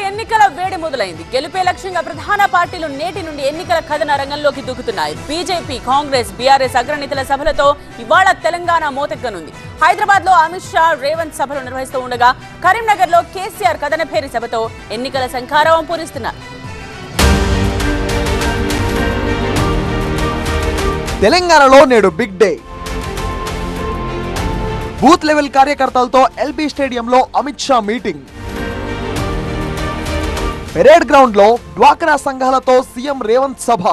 ఎన్నికల వేడి మొదలైంది గెలుపే లక్ష్యంగా ప్రధాన పార్టీలు నేటి నుండి ఎన్నికల కథన రంగంలోకి దూకుతున్నాయి బీజేపీ కాంగ్రెస్ బీఆర్ఎస్ అగ్రనేతల సభలతో ఇవాళ తెలంగాణ మోతెక్కనుంది హైదరాబాద్ లో అమిత్ షా రేవంత్ సభలు నిర్వహిస్తూ ఉండగా కరీంనగర్ లో కేసీఆర్ కథనభేరి సభతో ఎన్నికల శంఖారావం పూరిస్తున్నారు తెలంగాణలో నేడు బిగ్ డే బూత్ లెవెల్ కార్యకర్తలతో ఎల్బీ స్టేడియంలో Amit Shah meeting parade ground లో డ్వాక్రా సంఘాలతో సీఎం రేవంత్ సభ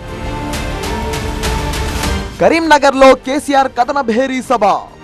కరీంనగర్ లో కేసీఆర్ కథన భేరీ సభ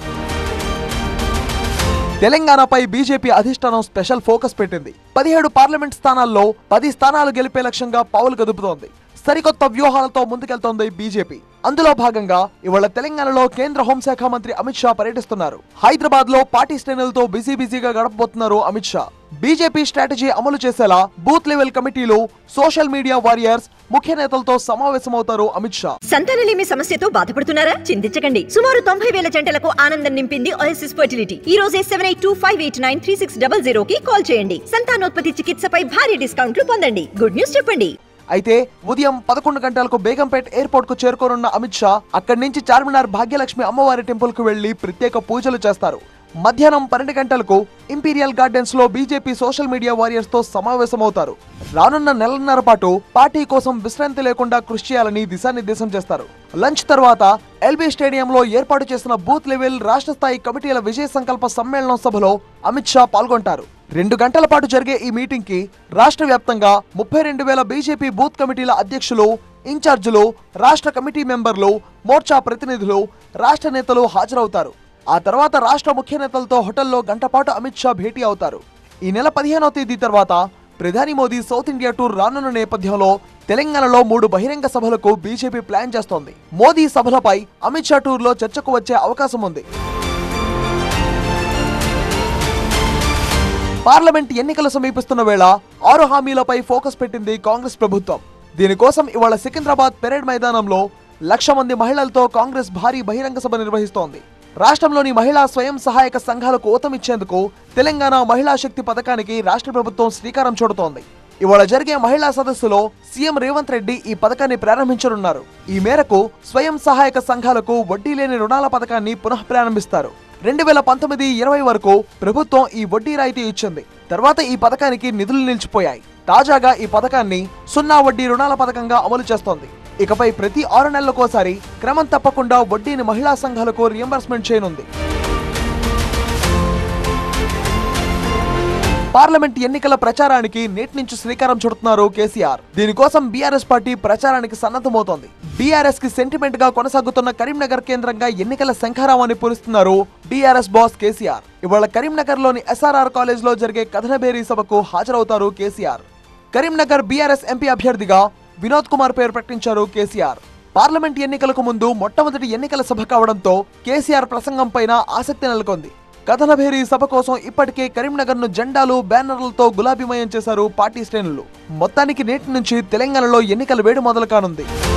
తెలంగాణపై బీజేపీ అధిష్టానం స్పెషల్ ఫోకస్ పెట్టింది పదిహేడు పార్లమెంట్ స్థానాల్లో పది స్థానాలు గెలిపే లక్ష్యంగా పావులు కదుపుతోంది సరికొత్త వ్యూహాలతో ముందుకెళ్తోంది బీజేపీ అందులో భాగంగా ఇవాళ తెలంగాణలో కేంద్ర హోంశాఖ మంత్రి అమిత్ షా పర్యటిస్తున్నారు హైదరాబాద్ లో పార్టీ శ్రేణులతో బిజీ బిజీగా గడపబోతున్నారు అమిత్ షా బీజేపీ స్ట్రాటజీ అమలు చేసేలా బూత్ లెవెల్ కమిటీలు సోషల్ మీడియా వారియర్స్ ముఖ్య నేతలతో సమావేశమవుతారు అమిత్ షా సంతానలేమి సమస్యతో బాధపడుతున్నారా చింతించకండి సుమారు తొంభై వేల జంటలకు ఆనందం నింపింది ఓఎస్ఎస్ ఫర్టిలిటీ ఈ రోజే seven eight two five eight nine three six double zero కి కాల్ చేయండి సంతానోత్పత్తి చికిత్సపై భారీ డిస్కౌంట్లు పొందండి గుడ్ న్యూస్ చెప్పండి అయితే ఉదయం పదకొండు గంటలకు బేగంపేట్ ఎయిర్పోర్ట్ కు చేరుకోనున్న అమిత్ షా అక్కడి నుంచి చార్మినార్ భాగ్యలక్ష్మి అమ్మవారి టెంపుల్ కు వెళ్లి ప్రత్యేక పూజలు చేస్తారు మధ్యాహ్నం పన్నెండు గంటలకు ఇంపీరియల్ గార్డెన్స్ లో బీజేపీ సోషల్ మీడియా వారియర్స్ తో సమావేశమవుతారు రానున్న నెలన్నర పాటు పార్టీ కోసం విశ్రాంతి లేకుండా కృషి చేయాలని దిశానిర్దేశం చేస్తారు లంచ్ తర్వాత ఎల్బీ స్టేడియంలో ఏర్పాటు చేసిన బూత్ లెవెల్ రాష్ట్ర స్థాయి కమిటీల విజయ సంకల్ప సమ్మేళనం సభలో అమిత్ షా పాల్గొంటారు రెండు గంటల పాటు జరిగే ఈ మీటింగ్ కి రాష్ట్ర వ్యాప్తంగా ముప్పై రెండు వేల బీజేపీ బూత్ కమిటీల అధ్యక్షులు ఇన్ఛార్జీలు రాష్ట్ర కమిటీ మెంబర్లు మోర్చా ప్రతినిధులు రాష్ట్ర నేతలు హాజరవుతారు ఆ తర్వాత రాష్ట్ర ముఖ్య నేతలతో హోటల్లో గంటపాటు అమిత్ షా భేటీ అవుతారు ఈ నెల పదిహేనవ తేదీ తర్వాత ప్రధాని మోదీ సౌత్ ఇండియా టూర్ రానున్న నేపథ్యంలో తెలంగాణలో మూడు బహిరంగ సభలకు బీజేపీ ప్లాన్ చేస్తోంది మోదీ సభలపై అమిత్ షా టూర్లో చర్చకు వచ్చే అవకాశం ఉంది పార్లమెంట్ ఎన్నికలు సమీపిస్తున్న వేళ ఆరు హామీలపై ఫోకస్ పెట్టింది కాంగ్రెస్ ప్రభుత్వం దీనికోసం ఇవాళ సికింద్రాబాద్ పెరేడ్ మైదానంలో లక్ష మంది మహిళలతో కాంగ్రెస్ భారీ బహిరంగ సభ నిర్వహిస్తోంది రాష్ట్రంలోని మహిళా స్వయం సహాయక సంఘాలకు ఊతమిచ్చేందుకు తెలంగాణ మహిళా శక్తి పథకానికి రాష్ట్ర ప్రభుత్వం శ్రీకారం చుడుతోంది ఇవాళ జరిగే మహిళా సదస్సులో సీఎం రేవంత్ రెడ్డి ఈ పథకాన్ని ప్రారంభించనున్నారు ఈ మేరకు స్వయం సహాయక సంఘాలకు వడ్డీ లేని రుణాల పథకాన్ని పునః ప్రారంభిస్తారు రెండు వేల పంతొమ్మిది ఇరవై వరకు ప్రభుత్వం ఈ వడ్డీ రాయితీ ఇచ్చింది తర్వాత ఈ పథకానికి నిధులు నిలిచిపోయాయి తాజాగా ఈ పథకాన్ని సున్నా వడ్డీ రుణాల పథకంగా అమలు చేస్తోంది ఇకపై ప్రతి ఆరు నెలలకోసారి క్రమం తప్పకుండా వడ్డీని మహిళా సంఘాలకు రియంబర్స్మెంట్ చేయనుంది పార్లమెంట్ ఎన్నికల ప్రచారానికి నేటి నుంచి శ్రీకారం చుడుతున్నారు కేసీఆర్ దీనికోసం బీఆర్ఎస్ పార్టీ ప్రచారానికి సన్నద్ధమవుతోంది బీఆర్ఎస్ కి సెంటిమెంట్ గా కొనసాగుతున్న కరీంనగర్ కేంద్రంగా ఎన్నికల శంఖారావాన్ని పూరిస్తున్నారు బీఆర్ఎస్ బాస్ కేసీఆర్ ఇవాళ కరీంనగర్ లోని ఎస్ఆర్ఆర్ కాలేజ్ లో జరిగే కథనబేరీ సభకు హాజరవుతారు కేసీఆర్ కరీంనగర్ బీఆర్ఎస్ ఎంపీ అభ్యర్థిగా వినోద్ కుమార్ పేరు ప్రకటించారు కేసీఆర్ పార్లమెంట్ ఎన్నికలకు ముందు మొట్టమొదటి ఎన్నికల సభ కావడంతో కేసీఆర్ ప్రసంగం పైన ఆసక్తి నెలకొంది కథనభేరీ సభ కోసం ఇప్పటికే కరీంనగర్ ను జెండాలు బ్యానర్లతో గులాబీమయం చేశారు పార్టీ శ్రేణులు మొత్తానికి నేటి నుంచి తెలంగాణలో ఎన్నికల వేడి మొదలు కానుంది